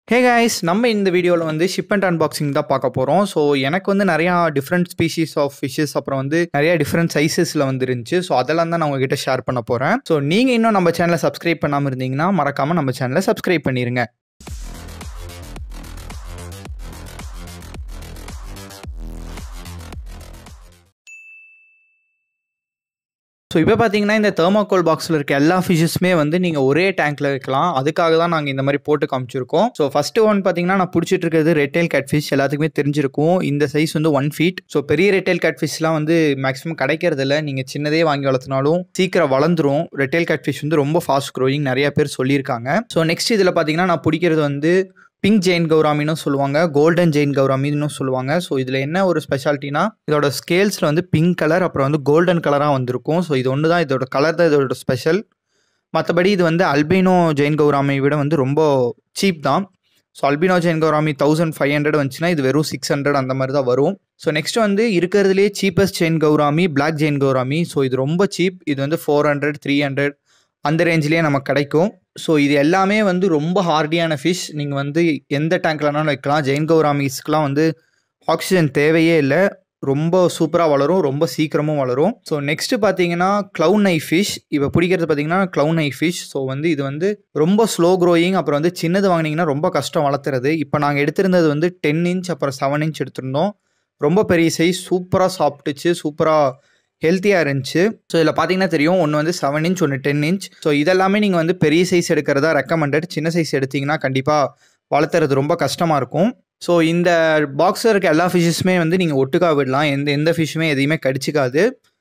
hey guys நம்ம இந்த வீடியோவில் வந்து ஷிப் அண்ட் அன்பாக்சிங் தான் பார்க்க போகிறோம் ஸோ எனக்கு வந்து நிறையா டிஃப்ரெண்ட் ஸ்பீஷீஸ் ஆஃப் ஃபிஷ்ஷஸ் அப்புறம் வந்து நிறைய டிஃப்ரெண்ட் சைஸஸில் வந்து இருந்துச்சு ஸோ அதெல்லாம் தான் நான் உங்ககிட்ட ஷேர் பண்ண போகிறேன் ஸோ நீங்கள் இன்னும் நம்ம சேனலை சப்ஸ்கிரைப் பண்ணாமல் இருந்தீங்கன்னா மறக்காமல் நம்ம சேனலை சப்ஸ்கிரைப் பண்ணிடுங்க ஸோ இப்போ பார்த்தீங்கன்னா இந்த தெர்மாக்கோல் பாக்ஸில் இருக்க எல்லா ஃபிஷ்ஷுமே வந்து நீங்கள் ஒரே டேங்க்கில் வைக்கலாம் அதுக்காக தான் நாங்கள் இந்த மாதிரி போட்டு காமிச்சிருக்கோம் ஸோ ஃபஸ்ட்டு ஒன் பார்த்தீங்கன்னா நான் பிடிச்சிட்டு இருக்கிறது ரெட்டேல் கேட் ஃபிஷ் எல்லாத்துக்குமே தெரிஞ்சிருக்கும் இந்த சைஸ் வந்து ஒன் ஃபீட் ஸோ பெரிய ரெட்டேல் கேட் ஃபிஷ்லாம் வந்து மேக்ஸிமம் கிடைக்கிறது இல்லை நீங்கள் சின்னதே வாங்கி வளர்த்தினாலும் சீக்கிரம் வளர்ந்துரும் ரெட்டேல் கேட் ஃபிஷ் வந்து ரொம்ப ஃபாஸ்ட் க்ரோயிங் நிறைய பேர் சொல்லியிருக்காங்க ஸோ நெக்ஸ்ட் இதில் பார்த்தீங்கன்னா நான் பிடிக்கிறது வந்து பிங்க் ஜெயின் கௌராமின்னு சொல்லுவாங்க கோல்டன் ஜெயின் கௌராமின்னு சொல்லுவாங்க ஸோ இதில் என்ன ஒரு ஸ்பெஷாலிட்டினா இதோட ஸ்கேல்ஸில் வந்து பிங்க் கலர் அப்புறம் வந்து கோல்டன் கலராக வந்திருக்கும் ஸோ இது ஒன்று தான் இதோட கலர் தான் இதோட ஸ்பெஷல் மற்றபடி இது வந்து அல்பினோ ஜெயின் கௌராமி விட வந்து ரொம்ப சீப் தான் so albino giant gourami thousand five hundred வந்துச்சுன்னா இது வெறும் சிக்ஸ் ஹண்ட்ரட் அந்த மாதிரி தான் வரும் ஸோ நெக்ஸ்ட் வந்து இருக்கிறதுலே cheapest giant gourami black giant gourami so இது ரொம்ப சீப் இது வந்து ஃபோர் ஹண்ட்ரட் த்ரீ ஹண்ட்ரட் அந்த ரேஞ்சிலே நமக்கு கிடைக்கும் ஸோ இது எல்லாமே வந்து ரொம்ப ஹார்டியான ஃபிஷ் நீங்கள் வந்து எந்த டேங்க்லனாலும் வைக்கலாம் ஜெயின் கௌராமிஸ்க்குலாம் வந்து ஆக்சிஜன் தேவையே இல்லை ரொம்ப சூப்பராக வளரும் ரொம்ப சீக்கிரமும் வளரும் ஸோ நெக்ஸ்ட்டு பார்த்தீங்கன்னா க்ளவுன் ஐ ஃபிஷ் இப்போ பிடிக்கிறது பார்த்தீங்கன்னா க்ளவுன் ஐ ஃபிஷ் ஸோ வந்து இது வந்து ரொம்ப ஸ்லோ க்ரோயிங் அப்புறம் வந்து சின்னது வாங்கினீங்கன்னா ரொம்ப கஷ்டம் வளர்த்துறது இப்போ நாங்கள் எடுத்திருந்தது வந்து டென் இன்ச் அப்புறம் செவன் இன்ச் எடுத்திருந்தோம் ரொம்ப பெரிய சைஸ் சூப்பராக சாப்பிட்டுச்சு சூப்பராக ஹெல்த்தியாக இருந்துச்சு ஸோ இதில் பார்த்தீங்கன்னா தெரியும் ஒன்று வந்து செவன் இன்ச் ஒன்று டென் இன்ச் ஸோ இதெல்லாமே நீங்கள் வந்து பெரிய சைஸ் எடுக்கிறதா ரெக்கமெண்டட் சின்ன சைஸ் எடுத்தீங்கன்னா கண்டிப்பாக வளர்த்துறது ரொம்ப கஷ்டமாக இருக்கும் ஸோ இந்த பாக்ஸில் இருக்க எல்லா ஃபிஷ்ஷுமே வந்து நீங்கள் ஒட்டுக்கா விடலாம் எந்த எந்த ஃபிஷ்ஷுமே எதையுமே கடிச்சிக்காது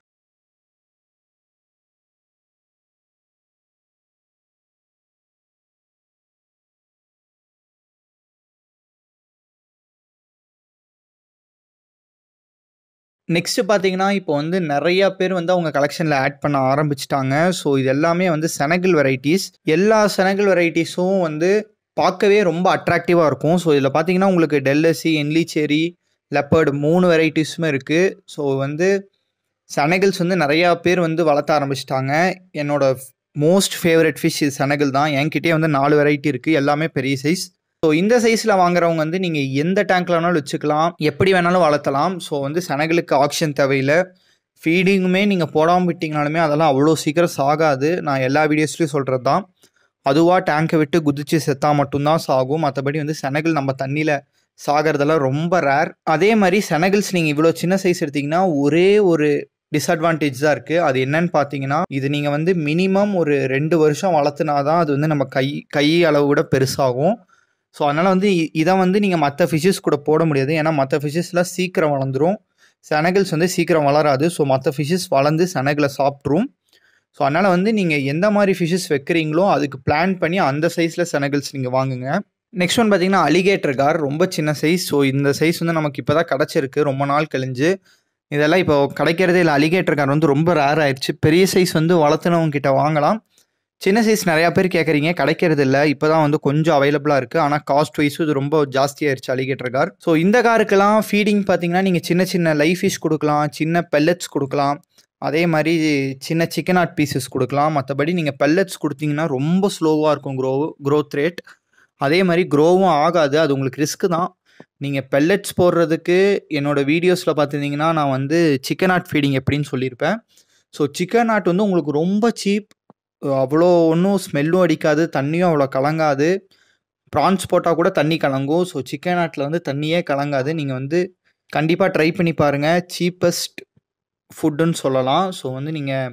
நெக்ஸ்ட் பார்த்தீங்கன்னா இப்போ வந்து நிறைய பேர் வந்து அவங்க கலெக்ஷனில் ஆட் பண்ண ஆரம்பிச்சிட்டாங்க ஸோ இது எல்லாமே வந்து செனகல் வெரைட்டிஸ் எல்லா செனகல் வெரைட்டிஸும் வந்து பார்க்கவே ரொம்ப அட்ராக்டிவாக இருக்கும் ஸோ இதில் பார்த்தீங்கன்னா உங்களுக்கு டெல்லசி என்லிச்சேரி லெப்பர்டு மூணு வெரைட்டிஸுமே இருக்குது ஸோ வந்து செனகல்ஸ் வந்து நிறையா பேர் வந்து வளர்த்த ஆரம்பிச்சிட்டாங்க என்னோட மோஸ்ட் ஃபேவரட் ஃபிஷ் இது செனகல் தான் என்கிட்டயே வந்து நாலு வெரைட்டி இருக்குது எல்லாமே பெரிய சைஸ் ஸோ இந்த சைஸில் வாங்குறவங்க வந்து நீங்கள் எந்த டேங்க்ல வேணாலும் வச்சுக்கலாம் எப்படி வேணாலும் வளர்த்தலாம் ஸோ வந்து சனகளுக்கு ஆக்ஷன் தேவையில்லை ஃபீடிங்குமே நீங்கள் போடாமல் விட்டிங்கனாலுமே அதெல்லாம் அவ்வளோ சீக்கிரம் சாகாது நான் எல்லா வீடியோஸ்லையும் சொல்கிறது தான் அதுவாக டேங்கை விட்டு குதிச்சு செத்தா மட்டும்தான் சாகும் மற்றபடி வந்து செனகல் நம்ம தண்ணியில் சாகிறதெல்லாம் ரொம்ப ரேர் அதே மாதிரி செனகல்ஸ் நீங்கள் இவ்வளோ சின்ன சைஸ் எடுத்திங்கன்னா ஒரே ஒரு டிஸ்அட்வான்டேஜ் தான் இருக்குது அது என்னன்னு பார்த்தீங்கன்னா இது நீங்கள் வந்து மினிமம் ஒரு ரெண்டு வருஷம் வளர்த்துனா தான் அது வந்து நம்ம கை கை அளவு விட பெருசாகும் ஸோ அதனால் வந்து இதை வந்து நீங்கள் மற்ற ஃபிஷ்ஷஸ் கூட போட முடியாது ஏன்னா மற்ற ஃபிஷ்ஷஸ்லாம் சீக்கிரம் வளர்ந்துரும் செனகல்ஸ் வந்து சீக்கிரம் வளராது ஸோ மற்ற ஃபிஷ்ஷஸ் வளர்ந்து செனகலை சாப்பிட்ரும் ஸோ அதனால் வந்து நீங்கள் எந்த மாதிரி ஃபிஷ்ஷஸ் வைக்கிறீங்களோ அதுக்கு பிளான் பண்ணி அந்த சைஸில் செனகல்ஸ் நீங்கள் வாங்குங்க நெக்ஸ்ட் ஒன் பார்த்தீங்கன்னா அலிகேட்டர் கார் ரொம்ப சின்ன சைஸ் ஸோ இந்த சைஸ் வந்து நமக்கு இப்போ தான் கிடச்சிருக்கு ரொம்ப நாள் கழிஞ்சு இதெல்லாம் இப்போ கிடைக்கிறதே இல்லை அலிகேட்டர் கார் வந்து ரொம்ப ரேர் ஆயிடுச்சு பெரிய சைஸ் வந்து வளர்த்துனவங்க கிட்ட வாங்கலாம் சின்ன சைஸ் நிறையா பேர் கேட்குறீங்க கிடைக்கிறது இல்லை இப்போ தான் வந்து கொஞ்சம் அவைலபிளாக இருக்குது ஆனால் காஸ்ட் வைஸும் இது ரொம்ப ஜாஸ்தியாயிருச்சு அலிகேட்டர் கார் ஸோ இந்த காருக்கெல்லாம் ஃபீடிங் பார்த்தீங்கன்னா நீங்கள் சின்ன சின்ன லைஃப் ஃபிஷ் கொடுக்கலாம் சின்ன பெல்லட்ஸ் கொடுக்கலாம் அதே மாதிரி சின்ன சிக்கன் ஆட் பீசஸ் கொடுக்கலாம் மற்றபடி நீங்கள் பெல்லட்ஸ் கொடுத்தீங்கன்னா ரொம்ப ஸ்லோவாக இருக்கும் க்ரோ க்ரோத் ரேட் அதே மாதிரி க்ரோவும் ஆகாது அது உங்களுக்கு ரிஸ்க்கு தான் நீங்கள் பெல்லட்ஸ் போடுறதுக்கு என்னோடய வீடியோஸில் பார்த்துருந்தீங்கன்னா நான் வந்து சிக்கன் ஆட் ஃபீடிங் எப்படின்னு சொல்லியிருப்பேன் ஸோ சிக்கன் ஆட் வந்து உங்களுக்கு ரொம்ப சீப் அவ்வளோ ஒன்றும் ஸ்மெல்லும் அடிக்காது தண்ணியும் அவ்வளோ கலங்காது ப்ரான்ஸ் போட்டால் கூட தண்ணி கலங்கும் ஸோ சிக்கன் ஆட்டில் வந்து தண்ணியே கலங்காது நீங்கள் வந்து கண்டிப்பாக ட்ரை பண்ணி பாருங்கள் சீப்பஸ்ட் ஃபுட்டுன்னு சொல்லலாம் ஸோ வந்து நீங்கள்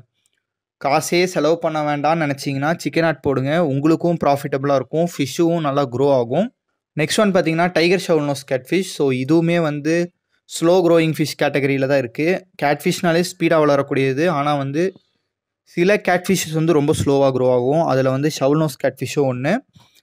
காசே செலவு பண்ண வேண்டாம்னு நினச்சிங்கன்னா சிக்கன் ஆட் போடுங்க உங்களுக்கும் ப்ராஃபிட்டபுளாக இருக்கும் ஃபிஷ்ஷும் நல்லா க்ரோ ஆகும் நெக்ஸ்ட் ஒன் பார்த்தீங்கன்னா டைகர் ஷவுல்னோஸ் கேட்ஃபிஷ் ஸோ இதுவுமே வந்து ஸ்லோ க்ரோயிங் ஃபிஷ் கேட்டகரியில் தான் இருக்குது கேட்ஃபிஷ்னாலே ஸ்பீடாக வளரக்கூடியது ஆனால் வந்து சில கேட்ஃபிஷஸ் வந்து ரொம்ப ஸ்லோவாக க்ரோ ஆகும் அதில் வந்து ஷவுல்னோஸ் கேட்ஃபிஷ்ஷும் ஒன்று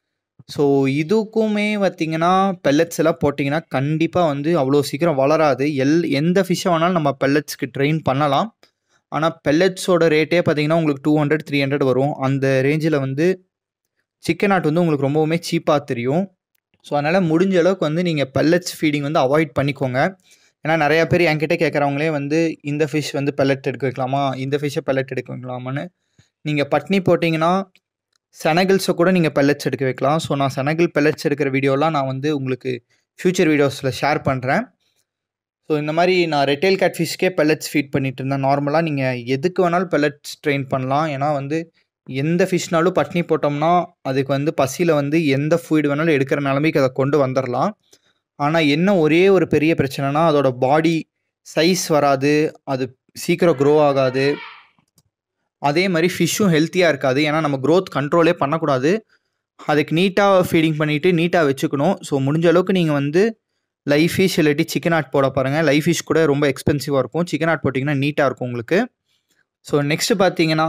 ஸோ இதுக்குமே பார்த்திங்கன்னா பெல்லட்ஸ் எல்லாம் போட்டிங்கன்னா கண்டிப்பாக வந்து அவ்வளோ சீக்கிரம் வளராது எல் எந்த ஃபிஷ்ஷை வேணாலும் நம்ம பெல்லட்ஸ்க்கு ட்ரெயின் பண்ணலாம் ஆனால் பெல்லட்ஸோட ரேட்டே பார்த்திங்கன்னா உங்களுக்கு டூ ஹண்ட்ரட் த்ரீ ஹண்ட்ரட் வரும் அந்த ரேஞ்சில் வந்து சிக்கன் ஆட் வந்து உங்களுக்கு ரொம்பவுமே சீப்பாக தெரியும் ஸோ அதனால் முடிஞ்ச அளவுக்கு வந்து நீங்கள் பெல்லட்ஸ் ஃபீடிங் வந்து அவாய்ட் பண்ணிக்கோங்க ஏன்னா நிறையா பேர் என்கிட்ட கேட்குறவங்களே வந்து இந்த ஃபிஷ் வந்து பெல்லட் எடுக்க வைக்கலாமா இந்த ஃபிஷ்ஷை பெல்லட் எடுக்க வைக்கலாமான்னு நீங்கள் பட்னி போட்டிங்கன்னா செனகிள்ஸை கூட நீங்கள் பெல்லட்ஸ் எடுக்க வைக்கலாம் ஸோ நான் செனகிள் பெல்லட்ஸ் எடுக்கிற வீடியோலாம் நான் வந்து உங்களுக்கு ஃப்யூச்சர் வீடியோஸில் ஷேர் பண்ணுறேன் ஸோ இந்த மாதிரி நான் ரெட்டேல் கேட் ஃபிஷ்க்கே பெல்லட்ஸ் ஃபீட் பண்ணிட்டு இருந்தேன் நார்மலாக நீங்கள் எதுக்கு வேணாலும் பெல்லட்ஸ் ட்ரெயின் பண்ணலாம் ஏன்னா வந்து எந்த ஃபிஷ்னாலும் பட்னி போட்டோம்னா அதுக்கு வந்து பசியில் வந்து எந்த ஃபுட் வேணாலும் எடுக்கிற நிலைமைக்கு அதை கொண்டு வந்துடலாம் ஆனால் என்ன ஒரே ஒரு பெரிய பிரச்சனைனா அதோட பாடி சைஸ் வராது அது சீக்கிரம் க்ரோ ஆகாது அதே மாதிரி ஃபிஷ்ஷும் ஹெல்த்தியாக இருக்காது ஏன்னா நம்ம க்ரோத் கண்ட்ரோலே பண்ணக்கூடாது அதுக்கு நீட்டாக ஃபீடிங் பண்ணிவிட்டு நீட்டாக வச்சுக்கணும் ஸோ முடிஞ்ச அளவுக்கு நீங்கள் வந்து லைஃப் ஃபிஷ் இல்லாட்டி சிக்கன் ஆட் போட பாருங்கள் லைஃப் ஃபிஷ் கூட ரொம்ப எக்ஸ்பென்சிவாக இருக்கும் சிக்கன் ஆட் போட்டிங்கன்னா நீட்டாக இருக்கும் உங்களுக்கு ஸோ நெக்ஸ்ட்டு பார்த்தீங்கன்னா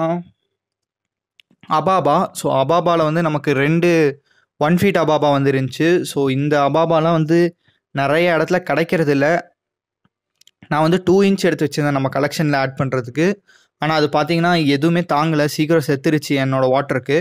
அபாபா ஸோ அபாபாவில் வந்து நமக்கு ரெண்டு ஒன் ஃபீட் அபாபா வந்து இருந்துச்சு ஸோ இந்த அபாபாலாம் வந்து நிறைய இடத்துல கிடைக்கிறது இல்லை நான் வந்து டூ இன்ச் எடுத்து வச்சுருந்தேன் நம்ம கலெக்ஷனில் ஆட் பண்ணுறதுக்கு ஆனால் அது பார்த்தீங்கன்னா எதுவுமே தாங்கலை சீக்கிரம் செத்துருச்சு என்னோடய வாட்டருக்கு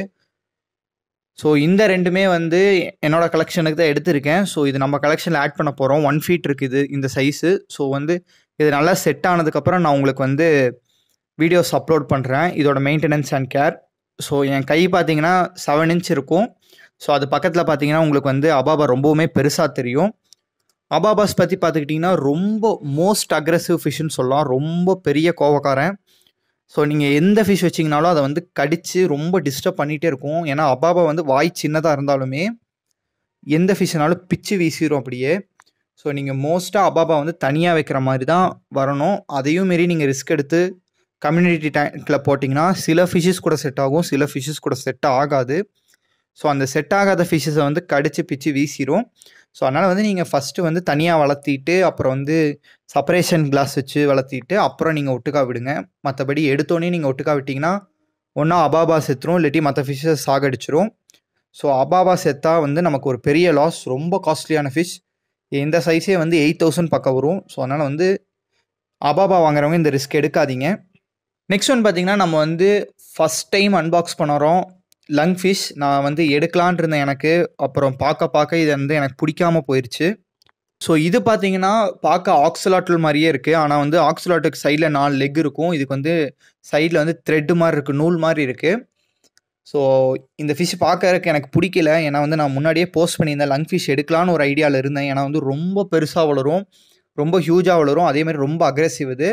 ஸோ இந்த ரெண்டுமே வந்து என்னோட கலெக்ஷனுக்கு தான் எடுத்திருக்கேன் ஸோ இது நம்ம கலெக்ஷனில் ஆட் பண்ண போகிறோம் ஒன் ஃபீட் இருக்குது இந்த சைஸு ஸோ வந்து இது நல்லா செட் ஆனதுக்கப்புறம் நான் உங்களுக்கு வந்து வீடியோஸ் அப்லோட் பண்ணுறேன் இதோட மெயின்டெனன்ஸ் அண்ட் கேர் ஸோ என் கை பார்த்தீங்கன்னா செவன் இன்ச் இருக்கும் ஸோ அது பக்கத்தில் பார்த்தீங்கன்னா உங்களுக்கு வந்து அபாபா ரொம்பவுமே பெருசாக தெரியும் அபாபாஸ் பற்றி பார்த்துக்கிட்டிங்கன்னா ரொம்ப மோஸ்ட் அக்ரெசிவ் ஃபிஷ்ஷுன்னு சொல்லலாம் ரொம்ப பெரிய கோவக்காரன் ஸோ நீங்கள் எந்த ஃபிஷ் வச்சிங்கனாலும் அதை வந்து கடித்து ரொம்ப டிஸ்டர்ப் பண்ணிகிட்டே இருக்கும் ஏன்னா அபாபா வந்து வாய் சின்னதாக இருந்தாலுமே எந்த ஃபிஷ்னாலும் பிச்சு வீசிடும் அப்படியே ஸோ நீங்கள் மோஸ்ட்டாக அபாபா வந்து தனியாக வைக்கிற மாதிரி தான் வரணும் அதையும் மீறி நீங்கள் ரிஸ்க் எடுத்து கம்யூனிட்டி டேங்கில் போட்டிங்கன்னா சில ஃபிஷ்ஷஸ் கூட செட் ஆகும் சில ஃபிஷ்ஷஸ் கூட செட் ஆகாது ஸோ அந்த செட் ஆகாத ஃபிஷ்ஷஸை வந்து கடித்து பிச்சு வீசிடும் ஸோ அதனால் வந்து நீங்கள் ஃபஸ்ட்டு வந்து தனியாக வளர்த்திட்டு அப்புறம் வந்து செப்பரேஷன் கிளாஸ் வச்சு வளர்த்திட்டு அப்புறம் நீங்கள் ஒட்டுக்கா விடுங்க மற்றபடி எடுத்தோடனே நீங்கள் ஒட்டுக்கா விட்டிங்கன்னா ஒன்றா அபாபா செத்துரும் இல்லாட்டி மற்ற ஃபிஷ்ஷஸ் சாகடிச்சிரும் ஸோ அபாபா செத்தா வந்து நமக்கு ஒரு பெரிய லாஸ் ரொம்ப காஸ்ட்லியான ஃபிஷ் இந்த சைஸே வந்து எயிட் தௌசண்ட் பக்கம் வரும் ஸோ அதனால் வந்து அபாபா வாங்குறவங்க இந்த ரிஸ்க் எடுக்காதீங்க நெக்ஸ்ட் ஒன் பார்த்தீங்கன்னா நம்ம வந்து ஃபஸ்ட் டைம் அன்பாக்ஸ் பண்ணுறோம் லங் ஃபிஷ் நான் வந்து எடுக்கலான் இருந்தேன் எனக்கு அப்புறம் பார்க்க பார்க்க இது வந்து எனக்கு பிடிக்காம போயிடுச்சு ஸோ இது பார்த்தீங்கன்னா பார்க்க ஆக்சலாட்டல் மாதிரியே இருக்குது ஆனால் வந்து ஆக்சலாட்டுக்கு சைடில் நாலு லெக் இருக்கும் இதுக்கு வந்து சைடில் வந்து த்ரெட்டு மாதிரி இருக்குது நூல் மாதிரி இருக்குது ஸோ இந்த ஃபிஷ் பார்க்கறதுக்கு எனக்கு பிடிக்கல ஏன்னா வந்து நான் முன்னாடியே போஸ்ட் பண்ணியிருந்தேன் லங் ஃபிஷ் எடுக்கலான்னு ஒரு ஐடியாவில் இருந்தேன் ஏன்னா வந்து ரொம்ப பெருசாக வளரும் ரொம்ப ஹியூஜாக வளரும் அதே மாதிரி ரொம்ப அக்ரெசிவ் இது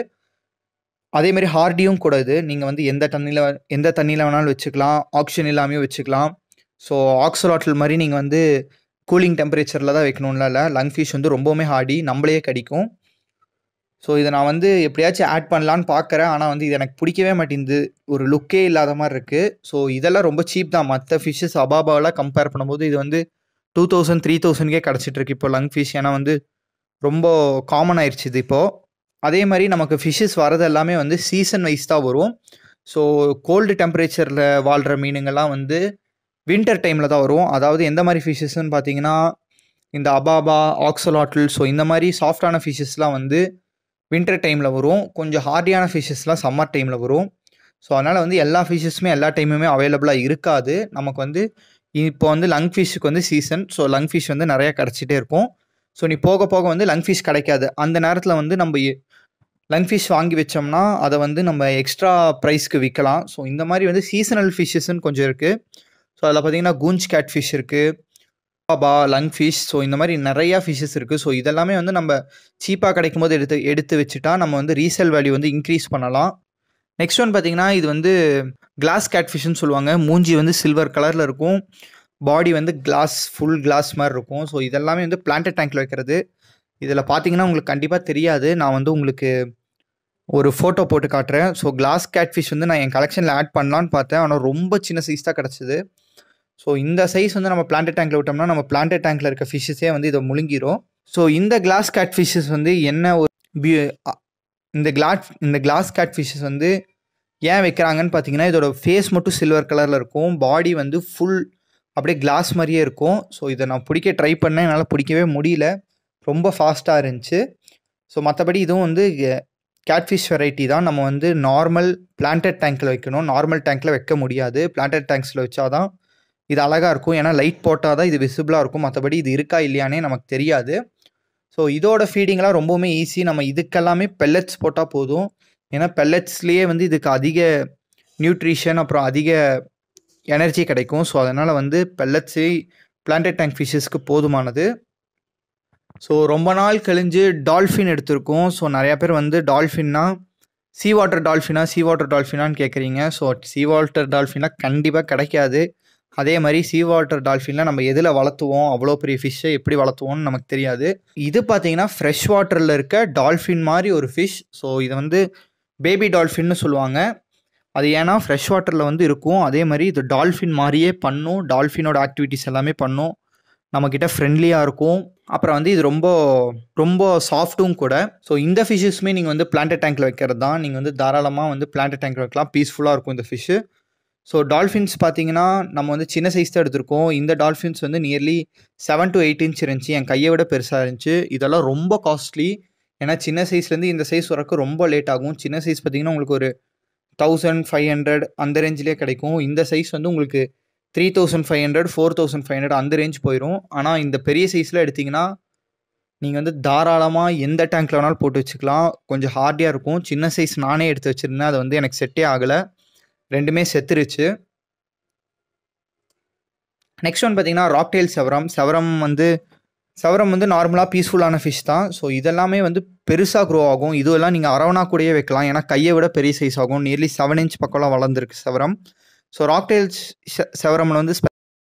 அதே மாதிரி ஹார்டியும் கூட இது நீங்கள் வந்து எந்த தண்ணியில் எந்த தண்ணியில் வேணாலும் வச்சுக்கலாம் ஆக்சிஜன் இல்லாமையும் வச்சுக்கலாம் ஸோ ஆக்சலாட்டல் மாதிரி நீங்கள் வந்து கூலிங் டெம்பரேச்சரில் தான் வைக்கணும்ல இல்லை லங் ஃபிஷ் வந்து ரொம்பவுமே ஹார்டி நம்மளையே கடிக்கும் ஸோ இதை நான் வந்து எப்படியாச்சும் ஆட் பண்ணலான்னு பார்க்குறேன் ஆனால் வந்து இது எனக்கு பிடிக்கவே மாட்டேங்குது ஒரு லுக்கே இல்லாத மாதிரி இருக்குது ஸோ இதெல்லாம் ரொம்ப சீப் தான் மற்ற ஃபிஷ்ஷஸ் அபாபாவெல்லாம் கம்பேர் பண்ணும்போது இது வந்து டூ தௌசண்ட் த்ரீ தௌசண்ட்கே கிடச்சிட்டு இருக்கு இப்போ லங் ஃபிஷ் ஏன்னா வந்து ரொம்ப காமன் ஆயிடுச்சு இது இப்போது அதே மாதிரி நமக்கு ஃபிஷ்ஷஸ் வரது எல்லாமே வந்து சீசன் வைஸ் தான் வரும் ஸோ கோல்டு டெம்பரேச்சரில் வாழ்கிற மீனுங்கள்லாம் வந்து வின்டர் டைமில் தான் வரும் அதாவது எந்த மாதிரி ஃபிஷ்ஷஸ்ன்னு பார்த்தீங்கன்னா இந்த அபாபா ஆக்சலாட்டில் ஸோ இந்த மாதிரி சாஃப்டான ஃபிஷ்ஷஸ்லாம் வந்து வின்டர் டைமில் வரும் கொஞ்சம் ஹார்டியான ஃபிஷ்ஷஸ்லாம் சம்மர் டைமில் வரும் ஸோ அதனால் வந்து எல்லா ஃபிஷ்ஷஸுமே எல்லா டைமுமே அவைலபிளாக இருக்காது நமக்கு வந்து இப்போ வந்து லங் ஃபிஷ்ஷுக்கு வந்து சீசன் ஸோ லங் ஃபிஷ் வந்து நிறையா கிடச்சிட்டே இருக்கும் ஸோ நீ போக போக வந்து லங் ஃபிஷ் கிடைக்காது அந்த நேரத்தில் வந்து நம்ம லங் ஃபிஷ் வாங்கி வச்சோம்னா அதை வந்து நம்ம எக்ஸ்ட்ரா ப்ரைஸ்க்கு விற்கலாம் ஸோ இந்த மாதிரி வந்து சீசனல் ஃபிஷ்ஷஸ்ன்னு கொஞ்சம் இருக்குது ஸோ அதில் பார்த்தீங்கன்னா கூஞ்ச் கேட் ஃபிஷ் இருக்குது பாபா லங் ஃபிஷ் ஸோ இந்த மாதிரி நிறையா ஃபிஷ்ஷஸ் இருக்குது ஸோ இதெல்லாமே வந்து நம்ம சீப்பாக கிடைக்கும் போது எடுத்து எடுத்து வச்சுட்டா நம்ம வந்து ரீசேல் வேல்யூ வந்து இன்க்ரீஸ் பண்ணலாம் நெக்ஸ்ட் ஒன் பார்த்தீங்கன்னா இது வந்து கிளாஸ் கேட் ஃபிஷ்னு சொல்லுவாங்க மூஞ்சி வந்து சில்வர் கலரில் இருக்கும் பாடி வந்து கிளாஸ் ஃபுல் கிளாஸ் மாதிரி இருக்கும் ஸோ இதெல்லாமே வந்து பிளான்டட் டேங்க்கில் வைக்கிறது இதில் பார்த்தீங்கன்னா உங்களுக்கு கண்டிப்பாக தெரியாது நான் வந்து உங்களுக்கு ஒரு ஃபோட்டோ போட்டு காட்டுறேன் ஸோ கிளாஸ் கேட் ஃபிஷ் வந்து நான் என் கலெக்ஷனில் ஆட் பண்ணலான்னு பார்த்தேன் ஆனால் ரொம்ப சின்ன சைஸ் தான் கிடச்சிது ஸோ இந்த சைஸ் வந்து நம்ம பிளான்டட் டேங்க்கில் விட்டோம்னா நம்ம பிளான்டட் டேங்க்கில் இருக்க ஃபிஷ்ஷஸே வந்து இதை முழுங்கிரும் ஸோ இந்த கிளாஸ் கேட் ஃபிஷ்ஷஸ் வந்து என்ன ஒரு பியூ- அ- இந்த கிளாஸ் இந்த கிளாஸ் கேட் ஃபிஷ்ஷஸ் வந்து ஏன் வைக்கிறாங்கன்னு பார்த்தீங்கன்னா இதோட ஃபேஸ் மட்டும் சில்வர் கலரில் இருக்கும் பாடி வந்து ஃபுல் அப்படியே கிளாஸ் மாதிரியே இருக்கும் ஸோ இதை நான் பிடிக்க ட்ரை பண்ணேன் என்னால் பிடிக்கவே முடியல ரொம்ப ஃபாஸ்ட்டாக இருந்துச்சு ஸோ மற்றபடி இதுவும் வந்து கேட்ஃபிஷ் வெரைட்டி தான் நம்ம வந்து நார்மல் பிளான்டட் டேங்க்கில் வைக்கணும் நார்மல் டேங்க்கில் வைக்க முடியாது பிளான்டட் டேங்க்ஸில் வச்சாதான் இது அழகாக இருக்கும் ஏன்னா லைட் போட்டால் தான் இது விசிபிளாக இருக்கும் மற்றபடி இது இருக்கா இல்லையானே நமக்கு தெரியாது ஸோ இதோட ஃபீடிங்லாம் ரொம்பவுமே ஈஸி நம்ம இதுக்கெல்லாமே பெல்லட்ஸ் போட்டால் போதும் ஏன்னா பெல்லட்ஸ்லேயே வந்து இதுக்கு அதிக நியூட்ரிஷன் அப்புறம் அதிக எனர்ஜி கிடைக்கும் ஸோ அதனால் வந்து பெல்லட்ஸு பிளான்டட் டேங்க் ஃபிஷ்ஷஸ்க்கு போதுமானது ஸோ ரொம்ப நாள் கழிஞ்சு டால்ஃபின் எடுத்திருக்கோம் ஸோ நிறையா பேர் வந்து டால்ஃபின்னா சீ வாட்டர் டால்ஃபினா சீ வாட்டர் டால்ஃபினான்னு கேட்குறீங்க ஸோ சீ வாட்டர் டால்ஃபினா கண்டிப்பாக கிடைக்காது அதே மாதிரி சீ வாட்டர் டால்ஃபின்லாம் நம்ம எதில் வளர்த்துவோம் அவ்வளோ பெரிய ஃபிஷ்ஷை எப்படி வளர்த்துவோம்னு நமக்கு தெரியாது இது பார்த்தீங்கன்னா ஃப்ரெஷ் வாட்டரில் இருக்க டால்ஃபின் மாதிரி ஒரு ஃபிஷ் ஸோ இதை வந்து பேபி டால்ஃபின்னு சொல்லுவாங்க அது ஏன்னா ஃப்ரெஷ் வாட்டரில் வந்து இருக்கும் அதே மாதிரி இது டால்ஃபின் மாதிரியே பண்ணும் டால்ஃபினோட ஆக்டிவிட்டீஸ் எல்லாமே பண்ணும் நம்மக்கிட்ட ஃப்ரெண்ட்லியாக இருக்கும் அப்புறம் வந்து இது ரொம்ப ரொம்ப சாஃப்ட்டும் கூட ஸோ இந்த ஃபிஷ்ஷஸுமே நீங்கள் வந்து பிளான்ட் டேங்க்கில் வைக்கிறது தான் நீங்கள் வந்து தாராளமாக வந்து பிளான்ட் டேங்க்கில் வைக்கலாம் பீஸ்ஃபுல்லாக இருக்கும் இந்த ஃபிஷ்ஷு ஸோ டால்ஃபின்ஸ் பார்த்தீங்கன்னா நம்ம வந்து சின்ன சைஸ் தான் எடுத்திருக்கோம் இந்த டால்ஃபின்ஸ் வந்து nearly seven to eight inch இருந்துச்சு என் கையை விட பெருசாக இருந்துச்சு இதெல்லாம் ரொம்ப காஸ்ட்லி ஏன்னா சின்ன சைஸ்லேருந்து இந்த சைஸ் வரக்கு ரொம்ப லேட் ஆகும் சின்ன சைஸ் பார்த்தீங்கன்னா உங்களுக்கு ஒரு தௌசண்ட் ஃபைவ் ஹண்ட்ரட் அந்த ரேஞ்சிலே கிடைக்கும் இந்த சைஸ் வந்து உங்களுக்கு three thousand five hundred four thousand five hundred அந்த ரேஞ்ச் போயிடும் ஆனால் இந்த பெரிய சைஸில் எடுத்திங்கன்னா நீங்கள் வந்து தாராளமாக எந்த டேங்க்கில் வேணாலும் போட்டு வச்சுக்கலாம் கொஞ்சம் ஹார்டியாக இருக்கும் சின்ன சைஸ் நானே எடுத்து வச்சுருந்தேன் அது வந்து எனக்கு செட்டே ஆகலை ரெண்டுமே செத்துருச்சு நெக்ஸ்ட் ஒன் பார்த்தீங்கன்னா ராக்டெயில் செவரம் செவரம் வந்து செவரம் வந்து நார்மலாக பீஸ்ஃபுல்லான ஃபிஷ் தான் ஸோ இதெல்லாமே வந்து பெருசாக க்ரோ ஆகும் இதுவெல்லாம் நீங்கள் அரவணா கூடயே வைக்கலாம் ஏன்னா கையை விட பெரிய சைஸ் ஆகும் நியர்லி செவன் இன்ச் பக்கம்லாம் வளர்ந்துருக்கு செவரம் ஸோ ராக்டெயில் செவரமில் வந்து